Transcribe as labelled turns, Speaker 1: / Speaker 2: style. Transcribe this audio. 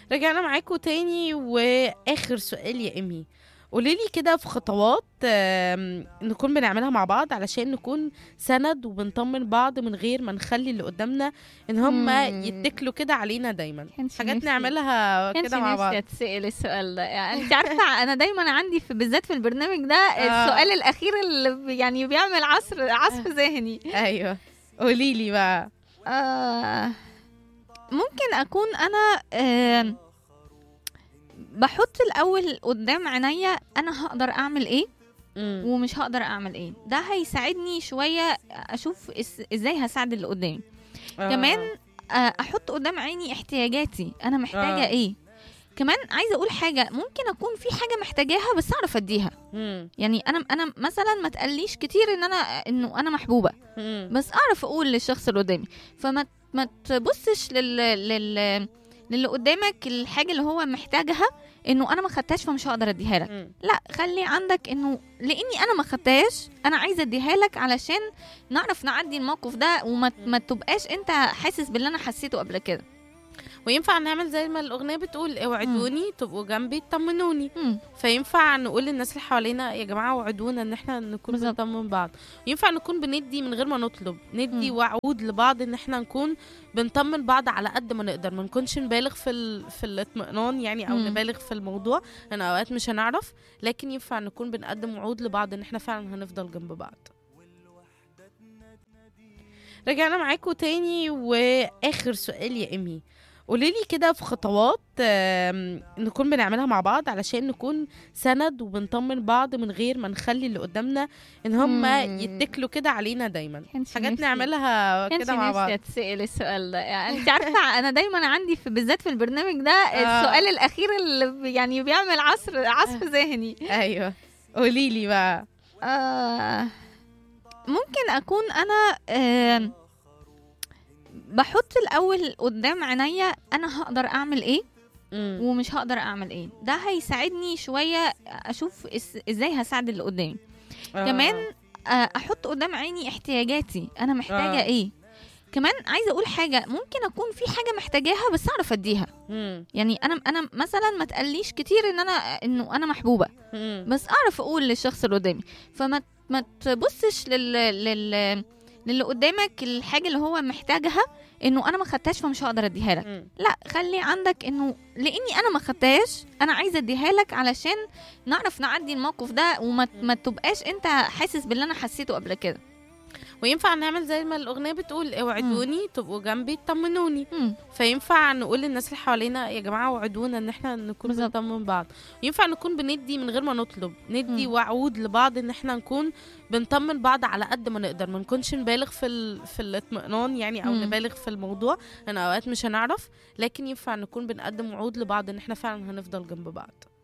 Speaker 1: رجعنا معاكم تاني واخر سؤال يا امي قولي لي كده في خطوات آم، نكون بنعملها مع بعض علشان نكون سند وبنطمن بعض من غير ما نخلي اللي قدامنا ان هم
Speaker 2: مم.
Speaker 1: يتكلوا كده علينا دايما
Speaker 2: كانش
Speaker 1: حاجات
Speaker 2: نفسي-
Speaker 1: نعملها
Speaker 2: كانش
Speaker 1: كده مع بعض
Speaker 2: نفسي اتسال السؤال ده يعني انت عارفه انا دايما عندي في بالذات في البرنامج ده
Speaker 1: آه.
Speaker 2: السؤال الاخير اللي بي- يعني بيعمل عصر عصف ذهني
Speaker 1: ايوه قولي لي بقى
Speaker 2: آه ممكن اكون انا آه بحط الاول قدام عينيا انا هقدر اعمل ايه
Speaker 1: مم.
Speaker 2: ومش هقدر اعمل ايه ده هيساعدني شويه اشوف إس- ازاي هساعد اللي قدامي
Speaker 1: آه.
Speaker 2: كمان آه، احط قدام عيني احتياجاتي انا محتاجه
Speaker 1: آه.
Speaker 2: آه. ايه كمان عايزه اقول حاجه ممكن اكون في حاجه محتاجاها بس اعرف اديها
Speaker 1: مم.
Speaker 2: يعني انا انا مثلا ما تقليش كتير ان انا انه انا محبوبه
Speaker 1: مم.
Speaker 2: بس اعرف اقول للشخص اللي قدامي فما ما تبصش لل لل للي قدامك الحاجه اللي هو محتاجها انه انا ما خدتهاش فمش هقدر اديها لك
Speaker 1: مم.
Speaker 2: لا خلي عندك انه لاني انا ما خدتهاش انا عايزه اديها لك علشان نعرف نعدي الموقف ده وما ما تبقاش انت حاسس باللي انا حسيته قبل كده
Speaker 1: وينفع نعمل زي ما الاغنيه بتقول اوعدوني تبقوا جنبي تطمنوني
Speaker 2: مم.
Speaker 1: فينفع نقول للناس اللي حوالينا يا جماعه وعدونا ان احنا نكون
Speaker 2: بالظبط.
Speaker 1: بنطمن بعض ينفع نكون بندي من غير ما نطلب ندي
Speaker 2: مم.
Speaker 1: وعود لبعض ان احنا نكون بنطمن بعض على قد ما نقدر ما نكونش نبالغ في ال... في الاطمئنان يعني او
Speaker 2: مم.
Speaker 1: نبالغ في الموضوع لان اوقات مش هنعرف لكن ينفع نكون بنقدم وعود لبعض ان احنا فعلا هنفضل جنب بعض رجعنا معاكم تاني واخر سؤال يا امي قولي لي كده في خطوات آم، نكون بنعملها مع بعض علشان نكون سند وبنطمن بعض من غير ما نخلي اللي قدامنا ان هم
Speaker 2: مم.
Speaker 1: يتكلوا كده علينا دايما
Speaker 2: كانش
Speaker 1: حاجات
Speaker 2: نفسي-
Speaker 1: نعملها
Speaker 2: كانش
Speaker 1: كده مع بعض
Speaker 2: نفسي اتسال السؤال ده يعني انت عارفه انا دايما عندي في بالذات في البرنامج ده
Speaker 1: آه.
Speaker 2: السؤال الاخير اللي بي- يعني بيعمل عصر عصف ذهني
Speaker 1: ايوه قولي لي بقى
Speaker 2: آه ممكن اكون انا آه بحط الاول قدام عينيا انا هقدر اعمل ايه
Speaker 1: مم.
Speaker 2: ومش هقدر اعمل ايه ده هيساعدني شويه اشوف إس- ازاي هساعد اللي قدامي
Speaker 1: آه.
Speaker 2: كمان آه، احط قدام عيني احتياجاتي انا محتاجه
Speaker 1: آه.
Speaker 2: آه. ايه كمان عايزه اقول حاجه ممكن اكون في حاجه محتاجاها بس اعرف اديها
Speaker 1: مم.
Speaker 2: يعني انا انا مثلا ما تقليش كتير ان انا انه انا محبوبه
Speaker 1: مم.
Speaker 2: بس اعرف اقول للشخص اللي قدامي فما ما تبصش لل لل للي قدامك الحاجه اللي هو محتاجها انه انا ما خدتهاش فمش هقدر اديها لك
Speaker 1: مم.
Speaker 2: لا خلي عندك انه لاني انا ما خدتهاش انا عايزه اديها لك علشان نعرف نعدي الموقف ده وما ما تبقاش انت حاسس باللي انا حسيته قبل كده
Speaker 1: وينفع نعمل زي ما الاغنيه بتقول اوعدوني تبقوا جنبي تطمنوني
Speaker 2: مم.
Speaker 1: فينفع نقول للناس اللي حوالينا يا جماعه وعدونا ان احنا نكون
Speaker 2: بالظبط.
Speaker 1: بنطمن بعض ينفع نكون بندي من غير ما نطلب ندي
Speaker 2: مم.
Speaker 1: وعود لبعض ان احنا نكون بنطمن بعض على قد ما نقدر ما نكونش نبالغ في ال... في الاطمئنان يعني او
Speaker 2: مم.
Speaker 1: نبالغ في الموضوع لان اوقات مش هنعرف لكن ينفع نكون بنقدم وعود لبعض ان احنا فعلا هنفضل جنب بعض